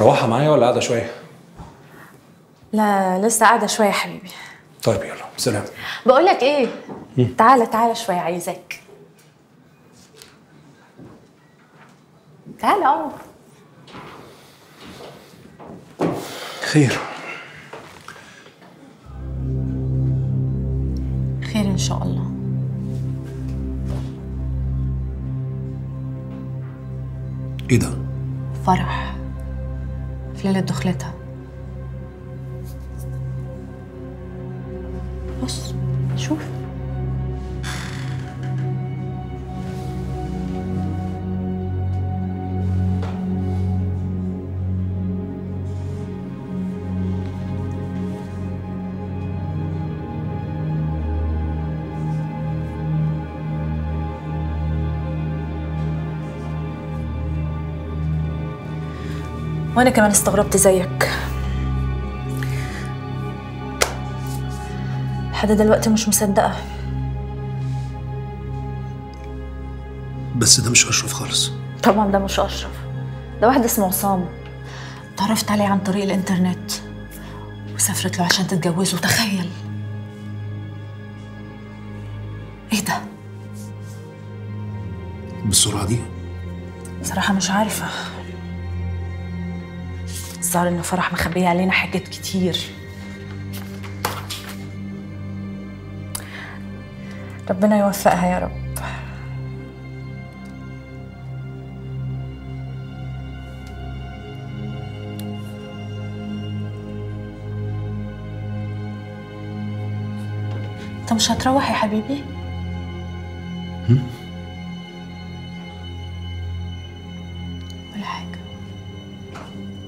مروحه معايا ولا قاعده شويه لا لسه قاعده شويه يا حبيبي طيب يلا سلام بقول لك ايه تعالى تعالى شويه عايزاك تعالى اقعد خير خير ان شاء الله ايه ده فرح في ليله دخلتها بص شوف وانا كمان استغربت زيك لحد دلوقتي مش مصدقه بس ده مش اشرف خالص طبعا ده مش اشرف ده واحد اسمه عصام تعرفت عليه عن طريق الانترنت وسافرت له عشان تتجوزه تخيل ايه ده بالسرعه دي صراحة مش عارفة الظاهر إن فرح مخبية علينا حاجات كتير ربنا يوفقها يا رب انت مش هتروح يا حبيبي؟ ولا حاجة